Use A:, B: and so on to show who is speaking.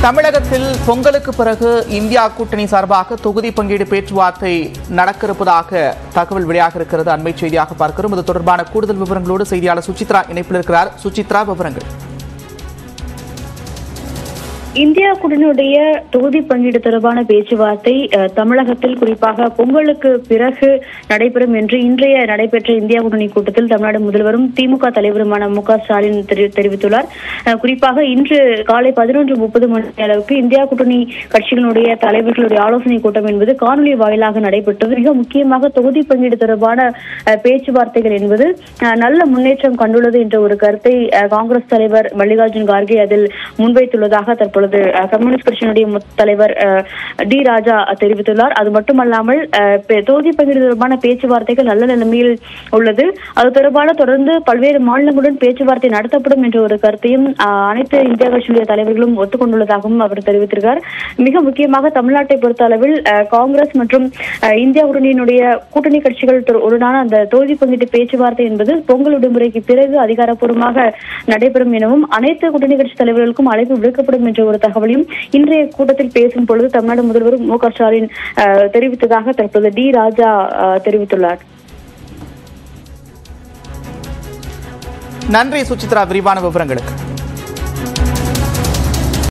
A: தமிழகத்தில் பொங்கலுக்கு பிறகு இந்தியா கூட்டணி சார்பாக தொகுதி பங்கீடு பேச்சுவார்த்தை நடக்க இருப்பதாக தகவல் வெளியாக இருக்கிறது அண்மை செய்தியாக பார்க்கிறோம் இது தொடர்பான கூடுதல் விவரங்களோடு செய்தியாளர் சுசித்ரா இணைப்பில் இருக்கிறார் சுசித்ரா விவரங்கள்
B: இந்தியா கூட்டணியுடைய தொகுதி பங்கீடு தொடர்பான பேச்சுவார்த்தை அஹ், தமிழகத்தில் குறிப்பாக பொங்கலுக்கு பிறகு நடைபெறும் என்று இன்றைய நடைபெற்ற இந்தியா கூட்டணி கூட்டத்தில் தமிழ்நாடு முதல்வரும் திமுக தலைவருமான மு க ஸ்டாலின் தெரி- தெரிவித்துள்ளார் அஹ், குறிப்பாக இன்று காலை பதினொன்று முப்பது மணி அளவுக்கு இந்தியா கூட்டணி கட்சிகளுடைய தலைவர்களுடைய ஆலோசனை கூட்டம் என்பது காணொலி வாயிலாக நடைபெற்றது மிக முக்கியமாக தொகுதி பங்கீடு தொடர்பான அஹ், பேச்சுவார்த்தைகள் என்பது அஹ், நல்ல முன்னேற்றம் கண்டுள்ளது என்ற ஒரு கருத்தை அஹ், காங்கிரஸ் தலைவர் மல்லிகார்ஜுன் கார்கே அதில் முன்வைத்துள்ளதாக தற்பொழுது அஹ், கம்யூனிஸ்ட் கட்சியினுடைய மூத்த தலைவர் அஹ், டி ராஜா தெரிவித்துள்ளார் அது மட்டுமல்லாமல் அஹ், பே- தொகுதி பங்கீடு தொடர்பான பேச்சுவார்த்தைகள் நல்ல நிலைமையில் உள்ளது அது தொடர்பான தொடர்ந்து பல்வேறு மாநிலங்களுடன் பேச்சுவார்த்தை நடத்தப்படும் என்ற ஒரு கருத்தையும் அஹ், அனைத்து இந்தியா கட்சியுடைய தலைவர்களும் ஒத்துக்கொண்டுள்ளதாகவும் அவர் தெரிவித்திருக்கார் மிக முக்கியமாக தமிழ்நாட்டை பொறுத்த அளவில் அஹ், காங்கிரஸ் மற்றும் அஹ், இந்தியா கூட்டணியினுடைய கூட்டணி கட்சிகள் தொ- உடனான அந்த தொகுதி பங்கீட்டு பேச்சுவார்த்தை என்பது பொங்கல் விடுமுறைக்கு பிறகு அதிகாரப்பூர்வமாக நடைபெறும் எனவும் அனைத்து கூட்டணி கட்சி தலைவர்களுக்கும் அழைப்பு விடுக்கப்படும் என்ற ஒரு தகவலையும் இன்றைய கூட்டத்தில் பேசும் பொழுது தமிழ்நாடு முதல்வர் மு க ஸ்டாலின் அஹ், தெரிவித்ததாக தற்போது டி ராஜா அஹ், தெரிவித்துள்ளார்
A: நன்றி சுசித்ரா விரிவான விவரங்களுக்கு